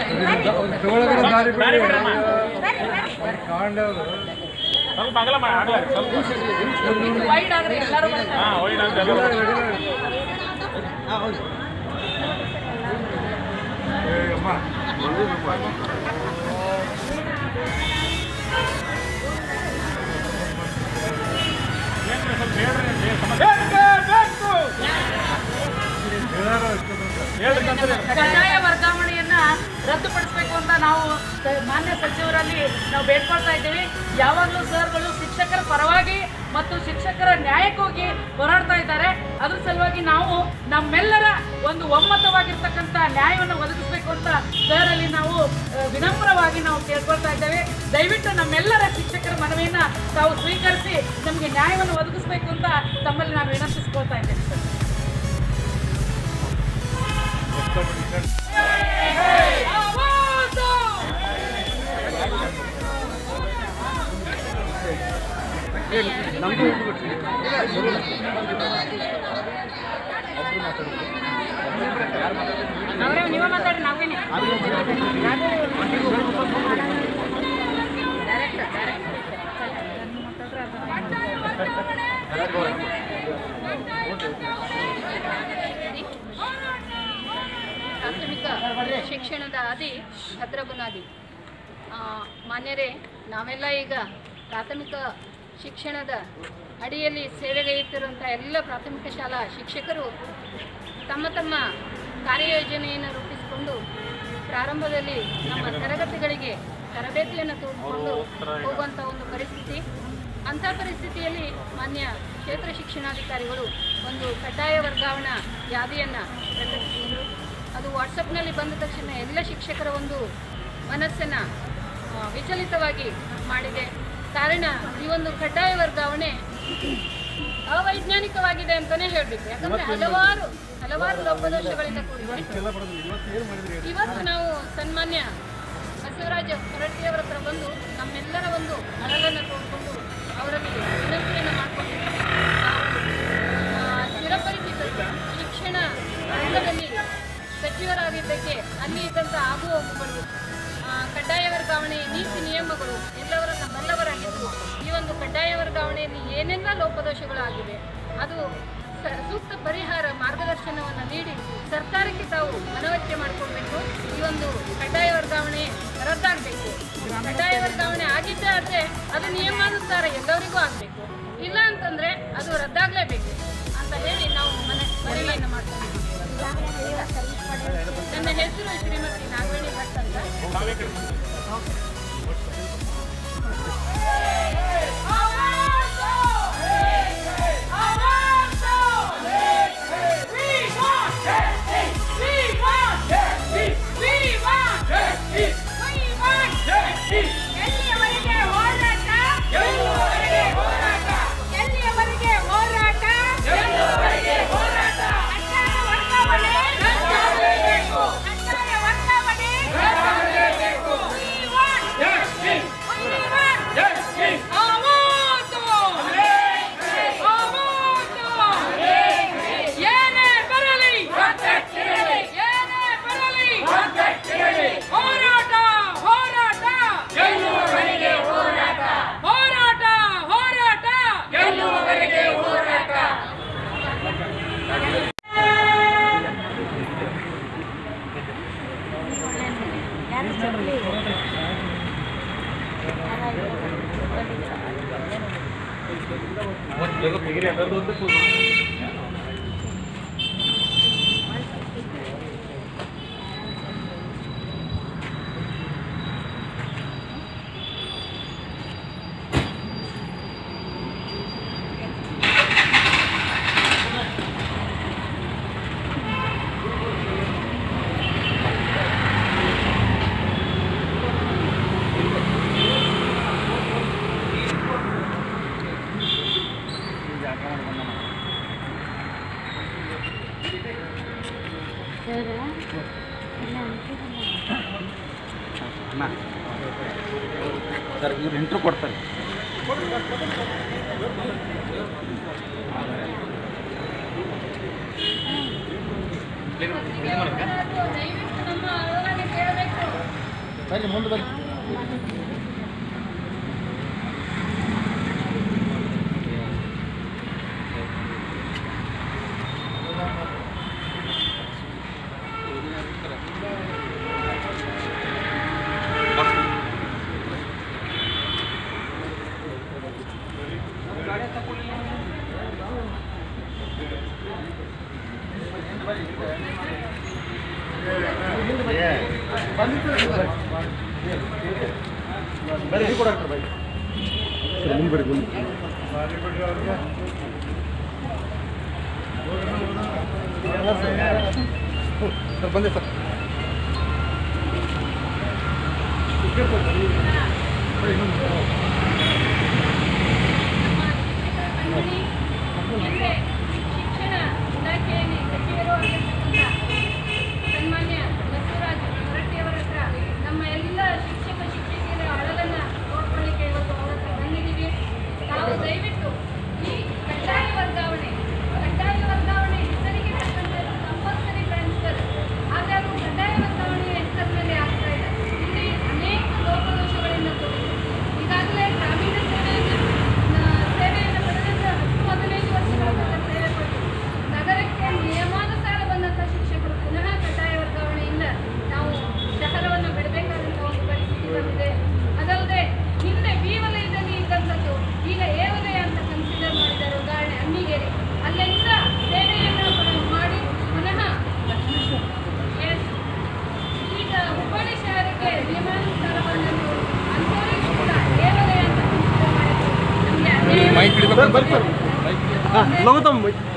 ತಗೊಳಗಡೆ ದಾರಿ ದಾರಿ ಬಿಡಿ ಬಿಡಮ್ಮ. ಕಾಂಡವ್ರು ಸ್ವಲ್ಪ ಅಗಲ ಮಾಡಿ ಆಗ್ಲ ಸ್ವಲ್ಪ ವೈಡ್ ಆದ್ರೆ ಎಲ್ಲರೂ ಬರ್ತಾರೆ ಹಾ ಒಯ್ದು ಅಂತ ಎಲ್ಲ ಏ ಅಮ್ಮ ಏನ್ರಿ ಸ್ವಲ್ಪ ಹೇಳ್ರಿ ಏನ್ ಸಮಸ್ಯೆ? ಹೇಳಾರ ಇಷ್ಟೊಂದು ಹೇಳ್ರಿ ಕಂತ್ರಿ. ಕಡ್ಡಾಯ ವರ್ಗಾವಣೆಯನ್ನ ರದ್ದುಪಡಿಸಬೇಕು ಅಂತ ನಾವು ಸ- ಮಾನ್ಯ ಸಚಿವರಲ್ಲಿ ನಾವು ಬೇಡ್ಕೊಳ್ತಾ ಇದ್ದೀವಿ ಯಾವಾಗಲೂ ಸರ್ಗಳು ಶಿಕ್ಷಕರ ಪರವಾಗಿ ಮತ್ತು ಶಿಕ್ಷಕರ ನ್ಯಾಯಕ್ಕೋಗಿ ಹೋರಾಡ್ತಾ ಇದ್ದಾರೆ ಅದ್ರ ಸಲುವಾಗಿ ನಾವು ನಮ್ಮೆಲ್ಲರ ಒಂದು ಒಮ್ಮತವಾಗಿರ್ತಕ್ಕಂಥ ನ್ಯಾಯವನ್ನು ಒದಗಿಸಬೇಕು ಅಂತ ಸರಲ್ಲಿ ನಾವು ಆ, ವಿನಮ್ರವಾಗಿ ನಾವು ಕೇಳ್ಕೊಳ್ತಾ ಇದ್ದೇವೆ ದಯವಿಟ್ಟು ನಮ್ಮೆಲ್ಲರ ಶಿಕ್ಷಕರ ಮನವಿಯನ್ನ ತಾವು ಸ್ವೀಕರಿಸಿ ನಮಗೆ ನ್ಯಾಯವನ್ನು ಒದಗಿಸಬೇಕು ಅಂತ ತಮ್ಮಲ್ಲಿ ನಾನು ವಿನಂತಿಸ್ಕೊಳ್ತಾ ಇದ್ದೇನೆ ಸರ್ ಅವರೇ ನೀವೇ ಮಾತಾಡಿ ನಾವೇನೆ ಪ್ರಾಥಮಿಕ ಶಿಕ್ಷಣದ ಆದಿ ಭದ್ರ ಬುನಾದಿ ಆ, ಮಾನ್ಯರೇ ನಾವೆಲ್ಲ ಈಗ ಪ್ರಾಥಮಿಕ ಶಿಕ್ಷಣದ ಅಡಿಯಲ್ಲಿ ಸೇವೆಗೈಯುತ್ತಿರುವಂಥ ಎಲ್ಲ ಪ್ರಾಥಮಿಕ ಶಾಲಾ ಶಿಕ್ಷಕರು ತಮ್ಮ ತಮ್ಮ ಕಾರ್ಯಯೋಜನೆಯನ್ನು ರೂಪಿಸಿಕೊಂಡು ಪ್ರಾರಂಭದಲ್ಲಿ ನಮ್ಮ ತರಗತಿಗಳಿಗೆ ತರಬೇತಿಯನ್ನು ತೆಗೆದುಕೊಂಡು ಹೋಗುವಂಥ ಒಂದು ಪರಿಸ್ಥಿತಿ ಅಂಥ ಪರಿಸ್ಥಿತಿಯಲ್ಲಿ ಮಾನ್ಯ ಕ್ಷೇತ್ರ ಶಿಕ್ಷಣಾಧಿಕಾರಿಗಳು ಒಂದು ಕಡ್ಡಾಯ ವರ್ಗಾವಣಾ ಯಾದಿಯನ್ನು ಪ್ರಕಟಿಸಿದರು ಅದು ವಾಟ್ಸಪ್ನಲ್ಲಿ ಬಂದ ತಕ್ಷಣ ಎಲ್ಲ ಶಿಕ್ಷಕರ ಒಂದು ಮನಸ್ಸನ್ನು ಆ, ವಿಚಲಿತವಾಗಿ ಮಾಡಿದೆ ಕಾರಣ ಈ ಒಂದು ಕಡ್ಡಾಯ ವರ್ಗಾವಣೆ ಅವೈಜ್ಞಾನಿಕವಾಗಿದೆ ಅಂತಲೇ ಹೇಳಬೇಕು ಯಾಕಂದರೆ ಹಲವಾರು ಹಲವಾರು ಲೋಪದೋಷಗಳಿಂದ ಕೂಡಿದೆ ಇವತ್ತು ನಾವು ಸನ್ಮಾನ್ಯ ಬಸವರಾಜ ಹೊರಟ್ಟಿಯವರ ಹತ್ರ ಬಂದು ನಮ್ಮೆಲ್ಲರ ಒಂದು ಅಳಲನ್ನು ತೋಡ್ಕೊಂಡು ಅವರಲ್ಲಿ ವಿನಂತಿಯನ್ನು ಮಾಡಿಕೊಂಡು ನಾವು ಚಿರಪರಿಚಿತರು ಶಿಕ್ಷಣ ರಂಗದಲ್ಲಿ ಸಚಿವರಾಗಿದ್ದಕ್ಕೆ ಅಲ್ಲಿ ಇದ್ದಂಥ ಆಗು ಹೋಗುಗಳು ಆ, ಕಡ್ಡಾಯ ವರ್ಗಾವಣೆ ನೀತಿ ನಿಯಮಗಳು ಎಲ್ಲವರನ್ನ ಬಲ್ಲವರಾಗಿದ್ದು ಈ ಒಂದು ಕಡ್ಡಾಯ ವರ್ಗಾವಣೆಯಲ್ಲಿ ಏನೆಲ್ಲ ಲೋಪದೋಷಗಳಾಗಿವೆ ಅದು ಸ- ಸೂಕ್ತ ಪರಿಹಾರ ಮಾರ್ಗದರ್ಶನವನ್ನು ನೀಡಿ ಸರ್ಕಾರಕ್ಕೆ ತಾವು ಮನವರಿಕೆ ಮಾಡಿಕೊಳ್ಬೇಕು ಈ ಒಂದು ಕಡ್ಡಾಯ ವರ್ಗಾವಣೆ ರದ್ದಾಗಬೇಕು ಕಡ್ಡಾಯ ವರ್ಗಾವಣೆ ಆಗಿದ್ದೇ ಆದರೆ ಅದು ನಿಯಮಾನುಸಾರ ಎಲ್ಲರಿಗೂ ಆಗಬೇಕು ಇಲ್ಲ ಅಂತಂದರೆ ಅದು ರದ್ದಾಗಲೇಬೇಕು ಅಂತ ಹೇಳಿ ನಾವು ಮನ ಮನವಿಯನ್ನು ಮಾಡ್ಕೊಂಡಿದ್ದೀವಿ ನನ್ನ ಹೆಸರು ಶ್ರೀಮತಿ ನಾಗವೇಣಿ ಭಟ್ ಅಂತ ತಾವೇ ಕಡೆ ಎಲ್ಲಿಯವರೆಗೆ ಹೋರಾಟ ಎಲ್ಲಿಯವರೆಗೆ ಹೋರಾಟ ಕಡ್ಡಾಯ ವರ್ಗಾವಣೆ ಕಡ್ಡಾಯ ವರ್ಗಾವಣೆ We want We want ಆವಾಜು! ಆವಾಜು! ಏನೇ ಬರಲಿ ಏನೇ ಬರಲಿ ಹೋರಾಟ ಹೋರಾಟ ಹೋರಾಟ ಹೋರಾಟ ಸರ್ ಇವ್ರು ಇಂಟ್ರೂ ಕೊಡ್ತಾರೆ ದಯವಿಟ್ಟು ನಮ್ಮ ಅಳಲನ್ನು ಕೇಳಬೇಕು ಬರ್ರಿ ಮುಂದೆ ಬರ್ರಿ ಬರ್ರಿ ಕೊಡಾಕ್ರಿ ಬರ್ರಿ ಮುಂದೆ ಬರ್ರಿ ಮುಂದೆ ಸರ್ ಬಂದೆ ಸರ್ ಹಿಂದೆ ಶಿಕ್ಷಣ ಇಲಾಖೆಯಲ್ಲಿ ಸಚಿವರು ಆಗಿರ್ತಕ್ಕಂಥ ಸನ್ಮಾನ್ಯ ಬಸವರಾಜ ಹೊರಟ್ಟಿಯವರ ಹತ್ರ ನಮ್ಮ ಎಲ್ಲ ಶಿಕ್ಷಕ ಶಿಕ್ಷಕಿಯರ ಅಳಲನ್ನ ನೋಡ್ಕೊಳ್ಳಿಕ್ಕೆ ಇವತ್ತು ಅವರ ಹತ್ರ ಬಂದಿದ್ದೀವಿ ತಾವು ದಯವಿಟ್ಟು ಈ ಕಡ್ಡಾಯ ವರ್ಗಾವಣೆ ಕಡ್ಡಾಯ ವರ್ಗಾವಣೆ ಹೆಸರಿಗೆ ತಕ್ಕಂತೆ ಕಂಪಲ್ಸರಿ ಟ್ರಾನ್ಸ್ಫರ್ ಆದರೂ ಕಡ್ಡಾಯ ವರ್ಗಾವಣೆ ಹೆಸರಿನಲ್ಲಿ ಆಗ್ತಾ ಇದೆ ಇಲ್ಲಿ ಅನೇಕ ಲೋಪದೋಷಗಳಿಂದ ಕೂಡಿದೆ ಈಗಾಗಲೇ ಗ್ರಾಮೀಣ ಸೇವೆಯನ್ನು ನ- ಸೇವೆಯನ್ನು ಪಡೆದಂತ ಹತ್ತು ಹದಿನೈದು ವರ್ಷಗಳ ಕಾಲ ಸೇವೆ ಪಡೆದು ನಗರಕ್ಕೆ ನಿಯಮಾನುಸಾರ ಬಂದಂಥ ಶಿಕ್ಷಕರು ಪುನಃ ಕಡ್ಡಾಯ ವರ್ಗಾವಣೆಯಿಂದ ನಾವು ಶಹರವನ್ನು ಬಿಡಬೇಕಾದಂಥ ಒಂದು ಪರಿಸ್ಥಿತಿ ಬಂದಿದೆ ಅದಲ್ಲದೆ ಹಿಂದೆ ಬಿ ವಲಯದಲ್ಲಿ ಇದ್ದಂಥದ್ದು ಈಗ ಎ ವಲಯ ಅಂತ ಕನ್ಸಿಡರ್ ಮಾಡಿದ್ದಾರೆ ಉದಾಹರಣೆ ಅಣ್ಣಿಗೇರಿ ಅಲ್ಲೆಲ್ಲ ಸೇವೆಯನ್ನು ಪ- ಮಾಡಿ ಪುನಃ Yes. ಈಗ ಹುಬ್ಬಳ್ಳಿ ಶಹರಕ್ಕೆ ನಿಯಮಾನುಸಾರ ಬಂದದ್ದು ಅಂಥವರಿಗೂ ಕೂಡ ಎ ವಲಯ ಅಂತ ಕನ್ಸಿಡರ್ ಮಾಡಿದ್ರು ನಮಗೆ ಅದೇ ಬರ್ರಿ ಸರ್ ಹಾಂ ಲಘು ತಮ್ಮ